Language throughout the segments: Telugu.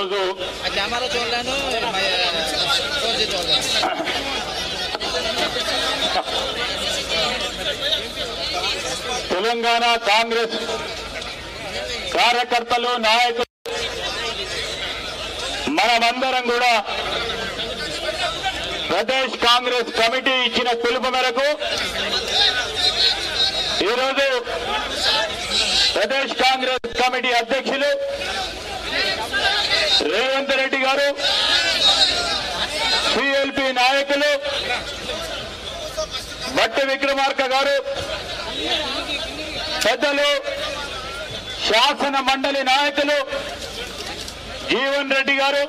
ఈరోజు ఆ కెమెరా చూడలేను ఫోర్ జీ చూడలేను తెలంగాణ కాంగ్రెస్ కార్యకర్తలు నాయకులు మనమందరం కూడా ప్రదేశ్ కాంగ్రెస్ కమిటీ ఇచ్చిన పిలుపు మేరకు ఈరోజు ప్రదేశ్ కాంగ్రెస్ కమిటీ అధ్యక్షులు రేవంత్ రెడ్డి గారు సిఎల్పి నాయకులు బట్టి విక్రమార్క గారు పెద్దలు శాసన మండలి నాయకులు జీవన్ రెడ్డి గారు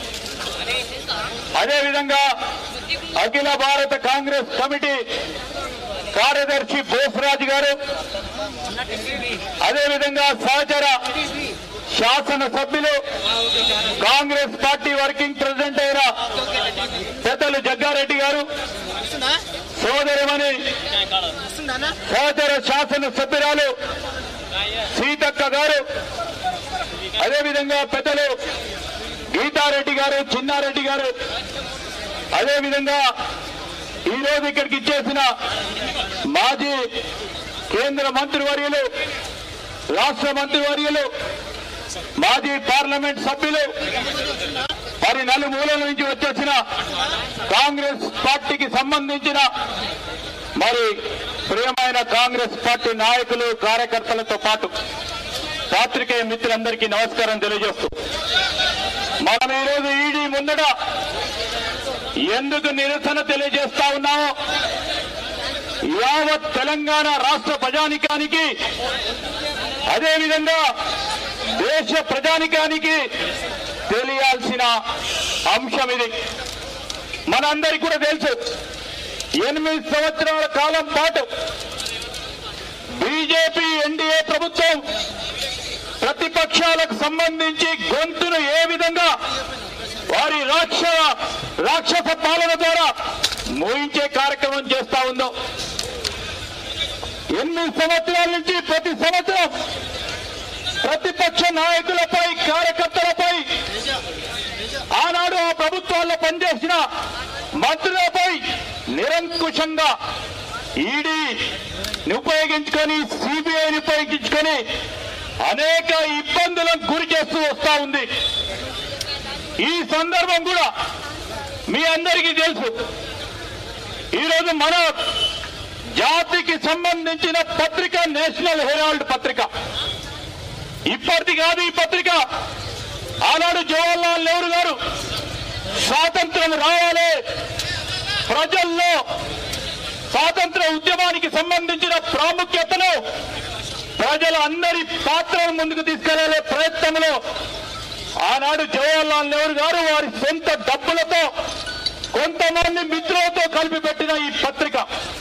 అదేవిధంగా అఖిల భారత కాంగ్రెస్ కమిటీ కార్యదర్శి బోసరాజు గారు అదేవిధంగా సహచర శాసన సభ్యులు కాంగ్రెస్ పార్టీ వర్కింగ్ ప్రెసిడెంట్ అయిన పెద్దలు జగ్గారెడ్డి గారు సోదరిమణి సహచర శాసన సభ్యురాలు సీతక్క గారు అదేవిధంగా పెద్దలు గీతారెడ్డి గారు చిన్నారెడ్డి గారు అదేవిధంగా ఈ రోజు ఇక్కడికి ఇచ్చేసిన మాజీ కేంద్ర మంత్రివర్యులు రాష్ట్ర మంత్రివర్యులు మాజీ పార్లమెంట్ సభ్యులు మరి నలుమూలల నుంచి వచ్చేసిన కాంగ్రెస్ పార్టీకి సంబంధించిన మరి ప్రియమైన కాంగ్రెస్ పార్టీ నాయకులు కార్యకర్తలతో పాటు పాత్రికేయ మిత్రులందరికీ నమస్కారం తెలియజేస్తూ మనం ఈరోజు ఈడీ ముందట ఎందుకు నిరసన తెలియజేస్తా ఉన్నామో యావత్ తెలంగాణ రాష్ట్ర ప్రజానికానికి అదేవిధంగా దేశ ప్రజానికానికి తెలియాల్సిన అంశం ఇది మనందరికీ కూడా తెలుసు ఎనిమిది సంవత్సరాల కాలం పాటు బీజేపీ ఎన్డీఏ ప్రభుత్వం ప్రతిపక్షాలకు సంబంధించి గొంతును ఏ విధంగా వారి రాక్ష రాక్షస పాలన ద్వారా మోయించే కార్యక్రమం చేస్తా ఉందో ఎనిమిది సంవత్సరాల నుంచి ప్రతి సంవత్సరం ప్రతిపక్ష నాయకులపై కార్యకర్తలపై ఆనాడు ఆ ప్రభుత్వాల్లో పనిచేసిన మంత్రులపై నిరంకుశంగా ఈడీని ఉపయోగించుకొని సిబిఐని ఉపయోగించుకొని అనేక ఇబ్బందులకు గురి చేస్తూ వస్తా ఉంది ఈ సందర్భం కూడా మీ అందరికీ తెలుసు ఈరోజు మన జాతికి సంబంధించిన పత్రిక నేషనల్ హెరాల్డ్ పత్రిక ఇప్పటిది కాదు ఈ పత్రిక ఆనాడు జవహర్లాల్ నెహ్రూ గారు స్వాతంత్రం రావాలి ప్రజల్లో స్వాతంత్ర ఉద్యమానికి సంబంధించిన ప్రాముఖ్యతను ప్రజల అందరి పాత్రను ముందుకు తీసుకెళ్లే ప్రయత్నంలో ఆనాడు జవహర్లాల్ నెహ్రూ గారు వారి సొంత డబ్బులతో కొంతమంది మిత్రులతో కలిపి పెట్టిన ఈ పత్రిక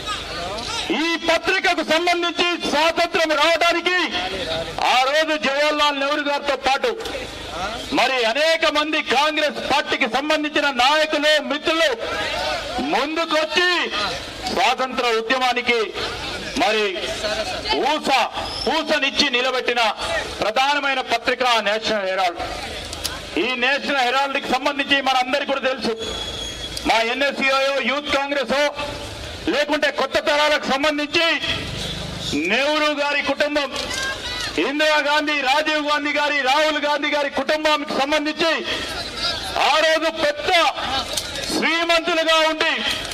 ఈ పత్రికకు సంబంధించి స్వాతంత్రం రావడానికి ఆ రోజు జవహర్లాల్ నెహ్రూ గారితో పాటు మరి అనేక మంది కాంగ్రెస్ పార్టీకి సంబంధించిన నాయకులు మిత్రులు ముందుకొచ్చి స్వాతంత్ర ఉద్యమానికి మరి ఊస ఊసనిచ్చి నిలబెట్టిన ప్రధానమైన పత్రిక నేషనల్ హెరాల్డ్ ఈ నేషనల్ హెరాల్డ్ కి సంబంధించి మనందరికీ కూడా తెలుసు మా ఎన్ఎస్సీఓ యూత్ కాంగ్రెస్ లేకుంటే కొత్త తరాలకు సంబంధించి నెహ్రూ గారి కుటుంబం ఇందిరాగాంధీ రాజీవ్ గాంధీ గారి రాహుల్ గాంధీ గారి కుటుంబానికి సంబంధించి ఆ రోజు పెద్ద శ్రీమంతులుగా ఉండి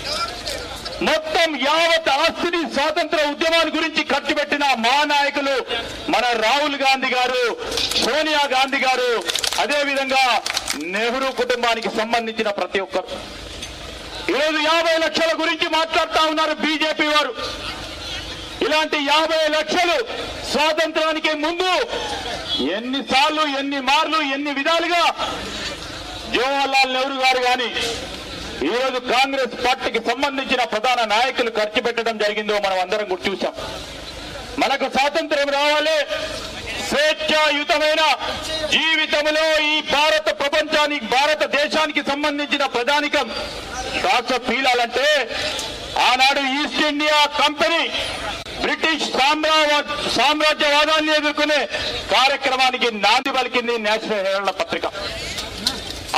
మొత్తం యావత్ ఆస్తిని స్వాతంత్ర ఉద్యమాల గురించి ఖర్చు పెట్టిన మా నాయకులు మన రాహుల్ గాంధీ గారు సోనియా గాంధీ గారు అదే విధంగా నెహ్రూ కుటుంబానికి సంబంధించిన ప్రతి ఒక్కరు ఈరోజు యాభై లక్షల గురించి మాట్లాడుతా ఉన్నారు బీజేపీ వారు ఇలాంటి యాభై లక్షలు స్వాతంత్రానికి ముందు ఎన్నిసార్లు ఎన్ని మార్లు ఎన్ని విధాలుగా జవహర్లాల్ నెహ్రూ గారు గాని ఈ రోజు కాంగ్రెస్ పార్టీకి సంబంధించిన ప్రధాన నాయకులు ఖర్చు పెట్టడం జరిగిందో మనం అందరం కూడా చూసాం మనకు స్వాతంత్ర్యం రావాలి స్వేచ్ఛాయుతమైన జీవితంలో ఈ భారత ప్రపంచానికి భారతదేశానికి సంబంధించిన ప్రధానికం శ్వాస పీలాలంటే ఆనాడు ఈస్ట్ ఇండియా కంపెనీ బ్రిటిష్ సామ్రాజ్య సామ్రాజ్యవాదాన్ని ఎదుర్కొనే కార్యక్రమానికి నాంది పలికింది నేషనల్ హెరాల్డ్ పత్రిక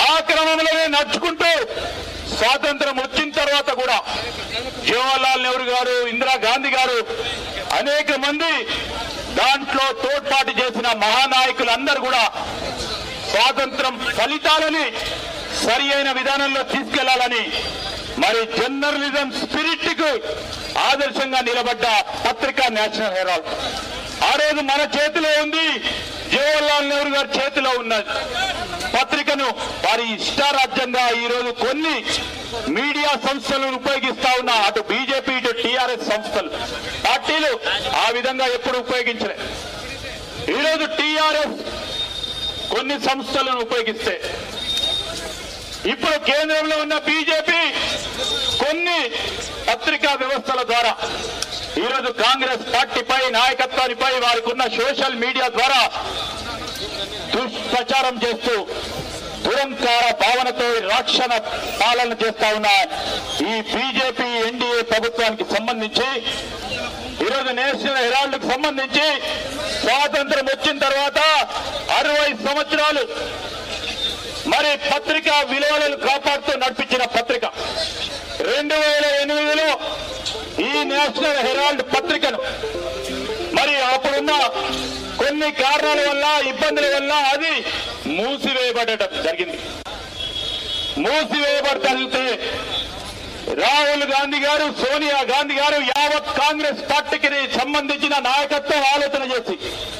ఆ క్రమంలోనే నడుచుకుంటూ స్వాతంత్రం వచ్చిన తర్వాత కూడా జవహర్లాల్ నెహ్రూ గారు ఇందిరాగాంధీ గారు అనేక మంది దాంట్లో తోడ్పాటు చేసిన మహానాయకులందరూ కూడా స్వాతంత్రం ఫలితాలని సరి అయిన విధానంలో తీసుకెళ్లాలని మరి జర్నలిజం స్పిరిట్ కు ఆదర్శంగా నిలబడ్డ పత్రిక నేషనల్ హెరాల్డ్ ఆ రోజు మన చేతిలో ఉంది జవహర్లాల్ నెహ్రూ గారి చేతిలో ఉన్నది పత్రికను వారి ఇష్టారాజ్యంగా ఈ రోజు కొన్ని మీడియా సంస్థలను ఉపయోగిస్తా ఉన్న అటు బీజేపీ ఇటు టీఆర్ఎస్ సంస్థలు పార్టీలు ఆ విధంగా ఎప్పుడు ఉపయోగించలే ఈరోజు టీఆర్ఎస్ కొన్ని సంస్థలను ఉపయోగిస్తే ఇప్పుడు కేంద్రంలో ఉన్న బీజేపీ కొన్ని పత్రికా వ్యవస్థల ద్వారా ఈరోజు కాంగ్రెస్ పార్టీపై నాయకత్వానిపై వారికి ఉన్న సోషల్ మీడియా ద్వారా దుష్ప్రచారం చేస్తూ దురంకార భావనతో రాక్షణ పాలన చేస్తా ఉన్న ఈ బీజేపీ ఎన్డీఏ ప్రభుత్వానికి సంబంధించి ఈరోజు నేషనల్ హెరాల్డ్ కు సంబంధించి స్వాతంత్రం వచ్చిన తర్వాత అరవై సంవత్సరాలు మరి పత్రిక విలువలను కాపాడుతూ నడిపించిన పత్రిక రెండు వేల ఎనిమిదిలో ఈ నేషనల్ హెరాల్డ్ పత్రికను మరి అప్పుడున్న కొన్ని కారణాల వల్ల ఇబ్బందుల వల్ల అది మూసివేయబడటం జరిగింది మూసివేయబడితే రాహుల్ గాంధీ గారు సోనియా గాంధీ గారు యావత్ కాంగ్రెస్ పార్టీకి సంబంధించిన నాయకత్వం ఆలోచన చేసి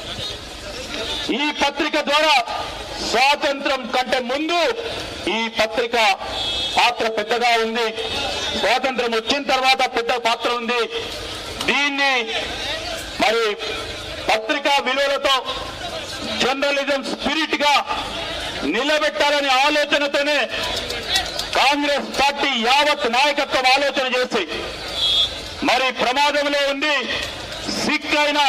ఈ పత్రిక ద్వారా స్వాతంత్రం కంటే ముందు ఈ పత్రిక పాత్ర పెద్దగా ఉంది స్వాతంత్రం వచ్చిన తర్వాత పెద్ద పాత్ర ఉంది దీన్ని మరి పత్రికా విలువలతో జర్నలిజం స్పిరిట్ గా నిలబెట్టాలనే ఆలోచనతోనే కాంగ్రెస్ పార్టీ యావత్ నాయకత్వం ఆలోచన చేసి మరి ప్రమాదంలో ఉంది సిక్ అయిన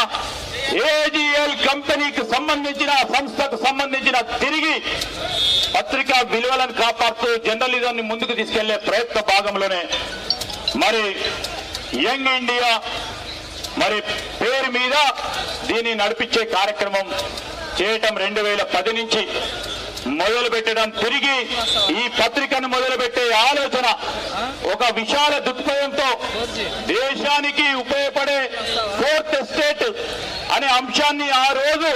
ఏజీఎల్ కంపెనీకి సంబంధించిన సంస్థకు సంబంధించిన తిరిగి పత్రికా విలువలను కాపాడుతూ జర్నలిజం ని ముందుకు తీసుకెళ్లే ప్రయత్న భాగంలోనే మరి యంగ్ ఇండియా మరి పేరు మీద దీన్ని నడిపించే కార్యక్రమం చేయటం రెండు వేల పది నుంచి మొదలు పెట్టడం తిరిగి ఈ పత్రికను మొదలు పెట్టే ఆలోచన ఒక విశాల దృక్పథంతో దేశానికి ఉపయోగపడే ఫోర్త్ ఎస్టేట్ అనే అంశాన్ని ఆ రోజు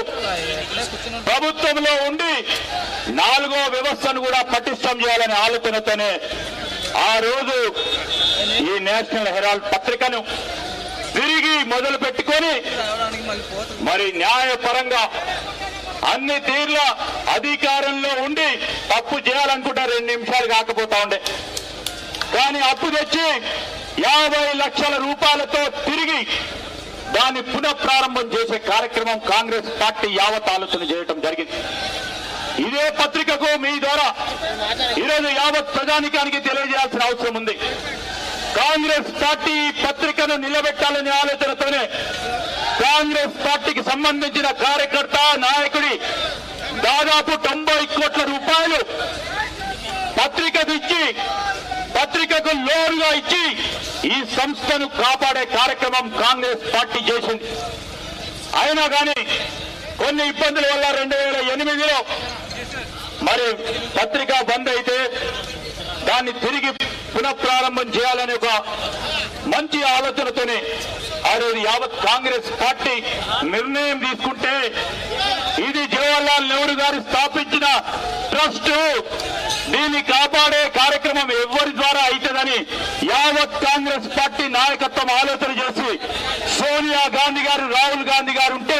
ప్రభుత్వంలో ఉండి నాలుగో వ్యవస్థను కూడా పటిష్టం చేయాలనే ఆలోచనతోనే ఆ రోజు ఈ నేషనల్ హెరాల్డ్ పత్రికను తిరిగి మొదలు పెట్టుకొని రావడానికి మళ్ళీ పోతుంది మరి న్యాయపరంగా అన్ని తీర్ల అధికారంలో ఉండి తప్పు చేయాలనుకుంటా రెండు నిమిషాలు కాకపోతా ఉండే కానీ అప్పు తెచ్చి యాభై లక్షల రూపాయలతో తిరిగి దాన్ని పునఃప్రారంభం చేసే కార్యక్రమం కాంగ్రెస్ పార్టీ యావత్ ఆలోచన చేయటం జరిగింది ఇదే పత్రికకు మీ ద్వారా ఈరోజు యావత్ ప్రజానికానికి తెలియజేయాల్సిన అవసరం ఉంది కాంగ్రెస్ పార్టీ ఈ పత్రికను నిలబెట్టాలనే ఆలోచనతోనే కాంగ్రెస్ పార్టీకి సంబంధించిన కార్యకర్త నాయకుడి దాదాపు తొంభై కోట్ల రూపాయలు పత్రికకు ఇచ్చి పత్రికకు లోన్గా ఇచ్చి ఈ సంస్థను కాపాడే కార్యక్రమం కాంగ్రెస్ పార్టీ చేసింది అయినా కానీ కొన్ని ఇబ్బందుల వల్ల రెండు వేల ఎనిమిదిలో మరి పత్రిక బంద్ అయితే దాన్ని తిరిగి పునఃప్రారంభం చేయాలనే ఒక మంచి ఆలోచనతోనే ఆ రోజు యావత్ కాంగ్రెస్ పార్టీ నిర్ణయం తీసుకుంటే ఇది జవహర్లాల్ నెహ్రూ గారు స్థాపించిన ట్రస్ట్ దీన్ని కాపాడే కార్యక్రమం ఎవరి ద్వారా అవుతుందని యావత్ కాంగ్రెస్ పార్టీ నాయకత్వం ఆలోచన చేసి సోనియా గాంధీ గారు రాహుల్ గాంధీ గారు ఉంటే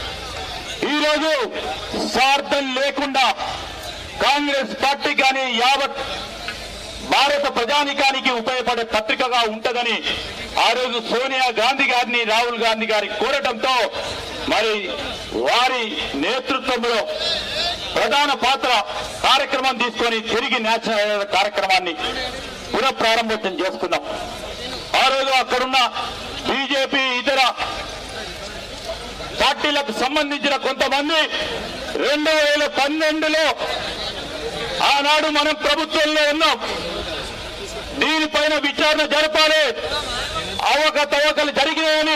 ఈరోజు స్వార్థం లేకుండా కాంగ్రెస్ పార్టీ కానీ యావత్ భారత ప్రజానికానికి ఉపయోగపడే పత్రికగా ఉంటదని ఆ రోజు సోనియా గాంధీ గారిని రాహుల్ గాంధీ గారి కోరటంతో మరి వారి నేతృత్వంలో ప్రధాన పాత్ర కార్యక్రమం తీసుకొని తిరిగి నేషనల్ హైవే కార్యక్రమాన్ని పునఃప్రారంభోత్సవం చేసుకున్నాం ఆ రోజు అక్కడున్న బీజేపీ ఇతర పార్టీలకు సంబంధించిన కొంతమంది రెండు వేల పన్నెండులో ఆనాడు మనం ప్రభుత్వంలో ఉన్నాం దీనిపైన విచారణ జరపాలి అవకతవకలు జరిగినాయని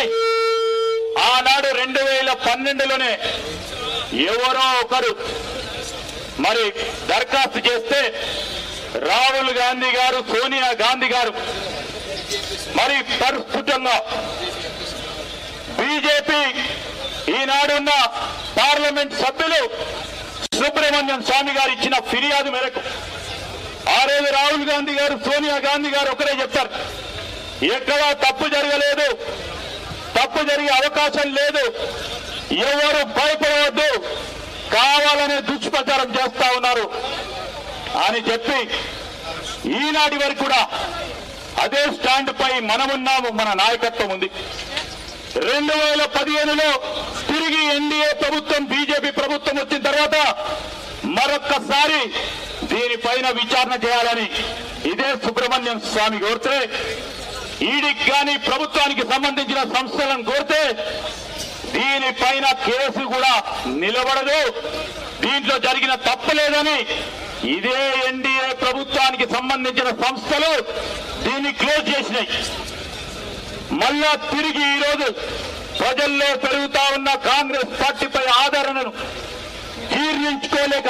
ఆనాడు రెండు వేల పన్నెండులోనే ఎవరో ఒకరు మరి దరఖాస్తు చేస్తే రాహుల్ గాంధీ గారు సోనియా గాంధీ గారు మరి ప్రస్ఫుటంగా బీజేపీ ఈనాడున్న పార్లమెంట్ సభ్యులు సుబ్రహ్మణ్యం స్వామి గారు ఇచ్చిన ఫిర్యాదు మేరకు ఆ రోజు రాహుల్ గాంధీ గారు సోనియా గాంధీ గారు ఒకరే చెప్తారు ఎక్కడా తప్పు జరగలేదు తప్పు జరిగే అవకాశం లేదు ఎవరు భయపడవద్దు కావాలనే దుష్ప్రచారం చేస్తా ఉన్నారు అని చెప్పి ఈనాటి వరకు కూడా అదే స్టాండ్ పై మనమున్నాము మన నాయకత్వం ఉంది రెండు వేల పదిహేనులో తిరిగి ఎన్డీఏ ప్రభుత్వం బీజేపీ ప్రభుత్వం వచ్చిన తర్వాత మరొక్కసారి దీనిపైన విచారణ చేయాలని ఇదే సుబ్రహ్మణ్యం స్వామి కోరితే ఈడికి కానీ ప్రభుత్వానికి సంబంధించిన సంస్థలను కోరితే దీనిపైన కేసు కూడా నిలబడదు దీంట్లో జరిగిన తప్పలేదని ఇదే ఎన్డీఏ ప్రభుత్వానికి సంబంధించిన సంస్థలు దీన్ని క్లోజ్ చేసినాయి మళ్ళా తిరిగి ఈ రోజు ప్రజల్లో పెరుగుతా ఉన్న కాంగ్రెస్ పార్టీపై ఆదరణను జీర్ణించుకోలేక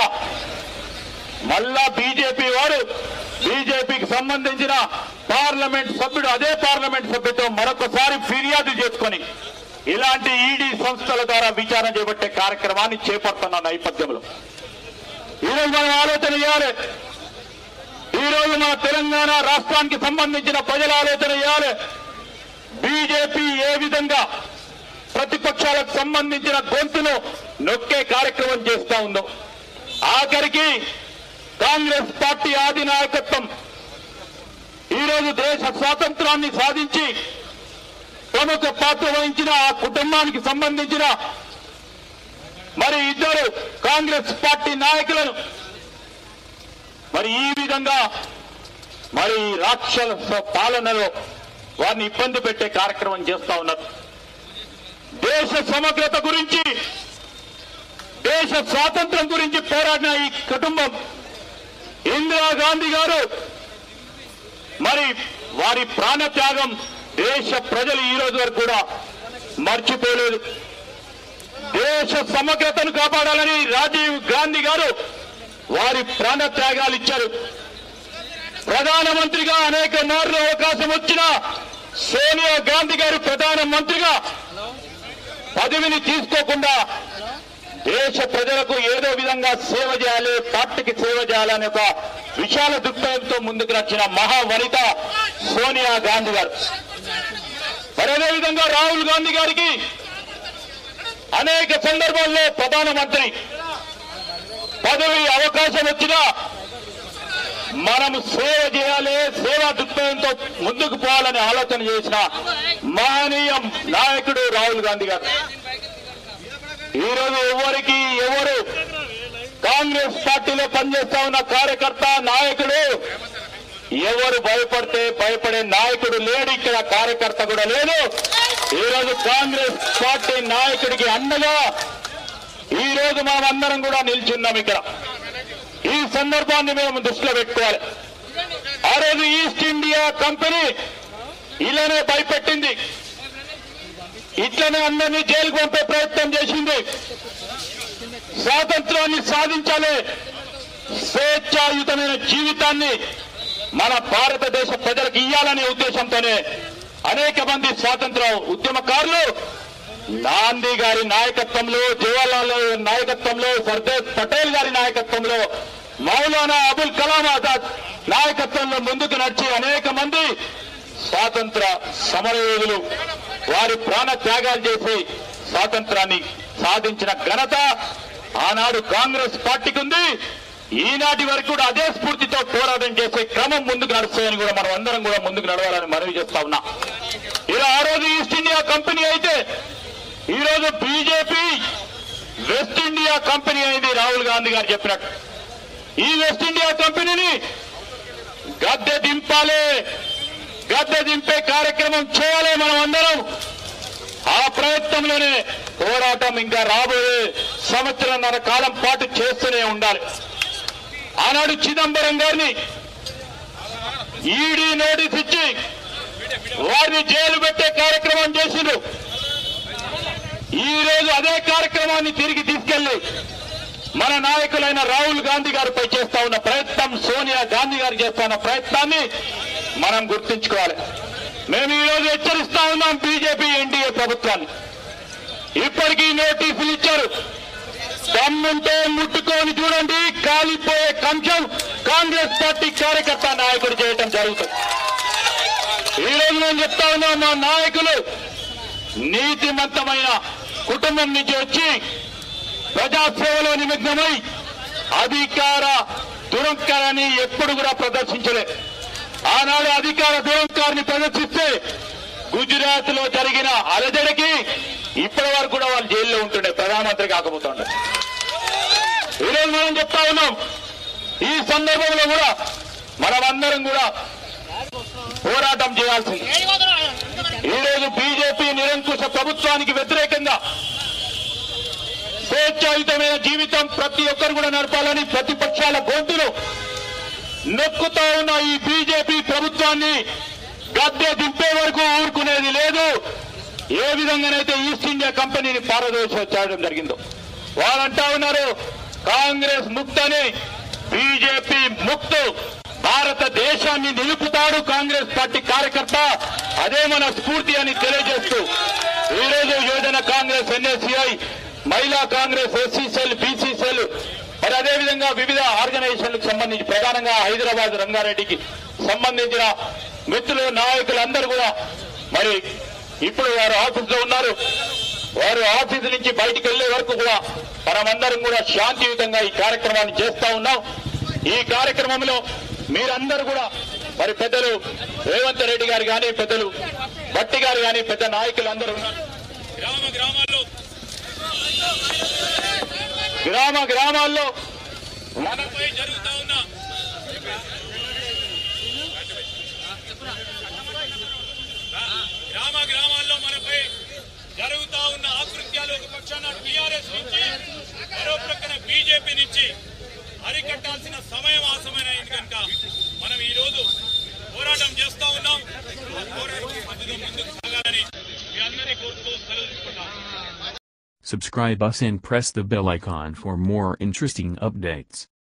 మళ్ళా బీజేపీ వారు బీజేపీకి సంబంధించిన పార్లమెంట్ సభ్యుడు అదే పార్లమెంట్ సభ్యుతో మరొకసారి ఫిర్యాదు చేసుకొని ఇలాంటి ఈడీ సంస్థల ద్వారా విచారణ చేపట్టే కార్యక్రమాన్ని చేపడుతున్న నేపథ్యంలో ఈరోజు మనం ఆలోచన చేయాలి ఈ రోజు మన తెలంగాణ రాష్ట్రానికి సంబంధించిన ప్రజల ఆలోచన చేయాలి బీజేపీ ఏ విధంగా ప్రతిపక్షాలకు సంబంధించిన గొంతును నొక్కే కార్యక్రమం చేస్తా ఉందో ఆఖరికి కాంగ్రెస్ పార్టీ ఆది నాయకత్వం ఈరోజు దేశ స్వాతంత్రాన్ని సాధించి ప్రముఖ పాత్ర వహించిన ఆ కుటుంబానికి సంబంధించిన మరి ఇద్దరు కాంగ్రెస్ పార్టీ నాయకులను మరి ఈ విధంగా మరి రాక్షస పాలనలో వారిని ఇబ్బంది పెట్టే కార్యక్రమం చేస్తా ఉన్నారు దేశ సమగ్రత గురించి దేశ స్వాతంత్రం గురించి పోరాడిన ఈ కుటుంబం ఇందిరాగాంధీ గారు మరి వారి ప్రాణత్యాగం దేశ ప్రజలు ఈ రోజు వరకు కూడా మర్చిపోలేదు దేశ సమగ్రతను కాపాడాలని రాజీవ్ గాంధీ గారు వారి ప్రాణత్యాగాలు ఇచ్చారు ప్రధానమంత్రిగా అనేక మార్లు అవకాశం వచ్చిన సోనియా గాంధీ గారు ప్రధానమంత్రిగా పదవిని తీసుకోకుండా దేశ ప్రజలకు ఏదో విధంగా సేవ చేయాలి పార్టీకి సేవ చేయాలనే ఒక విశాల దృక్పథంతో ముందుకు వచ్చిన మహావనిత సోనియా గాంధీ గారు మరి అదేవిధంగా రాహుల్ గాంధీ గారికి అనేక సందర్భాల్లో ప్రధానమంత్రి పదవి అవకాశం వచ్చినా మనము సేవ చేయాలి సేవా దృక్పథంతో ముందుకు పోవాలని ఆలోచన చేసిన మహనీయ నాయకుడు రాహుల్ గాంధీ గారు ఈ రోజు ఎవరికి ఎవరు కాంగ్రెస్ పార్టీలో పనిచేస్తా ఉన్న కార్యకర్త నాయకుడు ఎవరు భయపడితే భయపడే నాయకుడు లేడు ఇక్కడ కార్యకర్త కూడా లేదు ఈ రోజు కాంగ్రెస్ పార్టీ నాయకుడికి అండగా ఈ రోజు మనం అందరం కూడా నిల్చున్నాం ఇక్కడ ఈ సందర్భాన్ని మేము దృష్టిలో పెట్టుకోవాలి ఆ రోజు ఈస్ట్ ఇండియా కంపెనీ ఇలానే భయపెట్టింది ఇట్లనే అందరినీ జైలుకు పంపే ప్రయత్నం చేసింది స్వాతంత్రాన్ని సాధించాలి స్వేచ్ఛాయుతమైన జీవితాన్ని మన భారతదేశ ప్రజలకు ఇయ్యాలనే ఉద్దేశంతోనే అనేక మంది స్వాతంత్ర ఉద్యమకారులు గాంధీ గారి నాయకత్వంలో జవహర్లాల్ నెహ్రూ నాయకత్వంలో సర్దార్ పటేల్ గారి నాయకత్వంలో మౌలానా అబుల్ కలాం ఆజాద్ నాయకత్వంలో ముందుకు నడిచి అనేక మంది స్వాతంత్ర సమరయోధులు వారి ప్రాణ త్యాగాలు చేసి స్వాతంత్రాన్ని సాధించిన ఘనత ఆనాడు కాంగ్రెస్ పార్టీకి ఉంది ఈనాటి వరకు కూడా అదే స్ఫూర్తితో పోరాటం చేసే క్రమం ముందుకు నడుస్తాయని కూడా మనం అందరం కూడా ముందుకు నడవాలని మనవి చేస్తా ఉన్నా ఇలా ఆ రోజు ఈస్ట్ ఇండియా కంపెనీ అయితే ఈ రోజు బీజేపీ వెస్ట్ ఇండియా కంపెనీ అయింది రాహుల్ గాంధీ గారు చెప్పినట్టు ఈ వెస్ట్ ఇండియా కంపెనీని గద్దె దింపాలి గద్దె దింపే కార్యక్రమం చేయాలి మనం అందరం ఆ ప్రయత్నంలోనే పోరాటం ఇంకా రాబోయే సంవత్సరంన్నర కాలం పాటు చేస్తూనే ఉండాలి ఆనాడు చిదంబరం గారిని ఈడీ నోటీస్ ఇచ్చి వారిని జైలు పెట్టే కార్యక్రమం చేసిండ్రు ఈ రోజు అదే కార్యక్రమాన్ని తిరిగి తీసుకెళ్లి మన నాయకులైన రాహుల్ గాంధీ గారిపై చేస్తా ఉన్న ప్రయత్నం సోనియా గాంధీ గారు చేస్తున్న ప్రయత్నాన్ని మనం గుర్తుంచుకోవాలి మేము ఈ రోజు హెచ్చరిస్తా ఉన్నాం బీజేపీ ఎన్డీఏ ప్రభుత్వాన్ని ఇప్పటికీ నోటీసులు ఇచ్చారు దమ్ముంటే ముట్టుకొని చూడండి కాలిపోయే కంచం కాంగ్రెస్ పార్టీ కార్యకర్త నాయకుడు చేయటం జరుగుతుంది ఈ రోజు నేను చెప్తా ఉన్నా మా నాయకులు నీతిమంతమైన కుటుంబం నుంచి వచ్చి ప్రజాసేవలో నిమగ్నమై అధికార దురంకారాన్ని ఎప్పుడు కూడా ప్రదర్శించలే ఆనాడు అధికార దురంకారాన్ని ప్రదర్శిస్తే గుజరాత్ లో జరిగిన అలజడికి ఇప్పటి వరకు కూడా వాళ్ళు జైల్లో ఉంటుండే ప్రధానమంత్రి కాకపోతుండే ఈరోజు మనం చెప్తా ఉన్నాం ఈ సందర్భంలో కూడా మనమందరం కూడా పోరాటం చేయాల్సింది ఈ రోజు బీజేపీ నిరంకుశ ప్రభుత్వానికి వ్యతిరేకంగా స్వేచ్ఛాయుతమైన జీవితం ప్రతి ఒక్కరు కూడా నడపాలని ప్రతిపక్షాల గొంతులు నొక్కుతా ఉన్న ఈ బీజేపీ ప్రభుత్వాన్ని గద్దె దింపే వరకు ఊరుకునేది లేదు ఏ విధంగానైతే ఈస్ట్ ఇండియా కంపెనీని పారదోషం జరిగిందో వాళ్ళంటా ఉన్నారు కాంగ్రెస్ ముక్తని బీజేపీ ముక్తు భారతదేశాన్ని నిలుపుతాడు కాంగ్రెస్ పార్టీ కార్యకర్త అదే మన స్ఫూర్తి అని తెలియజేస్తూ ఈ రోజు యువజన కాంగ్రెస్ ఎన్ఎస్సిఐ మహిళా Congress SC cell BC cell మరి అదేవిధంగా వివిధ ఆర్గనైజేషన్లకు సంబంధించి ప్రధానంగా హైదరాబాద్ రంగారెడ్డికి సంబంధించిన మిత్రులు నాయకులందరూ కూడా మరి ఇప్పుడు వారు ఆఫీసులో ఉన్నారు వారు ఆఫీసు నుంచి బయటికి వెళ్లే వరకు కూడా మనమందరం కూడా శాంతియుతంగా ఈ కార్యక్రమాన్ని చేస్తా ఉన్నాం ఈ కార్యక్రమంలో మీరందరూ కూడా మరి పెద్దలు రేవంత్ రెడ్డి గారు కానీ పెద్దలు భట్టి గారు కానీ పెద్ద నాయకులు అందరూ ఉన్నారు గ్రామ గ్రామాల్లో గ్రామ గ్రామాల్లో మనపై జరుగుతా ఉన్న గ్రామ గ్రామాల్లో మనపై జరుగుతా ఉన్న ఆకృత్యాలు ఒక పక్షాన టీఆర్ఎస్ నుంచి మరో ప్రక్కన బీజేపీ నుంచి అరికట్టాల్సిన సమయం ఆసమైనది కనుక మనం ఈ రోజు పోరాటం చేస్తా ఉన్నాం ఆ పోరాటం పద్ధతిలో ముందుకు సాగాలని మీ అందరినీ కోరుతూ సెలవు తీసుకుంటాం Subscribe us and press the bell icon for more interesting updates.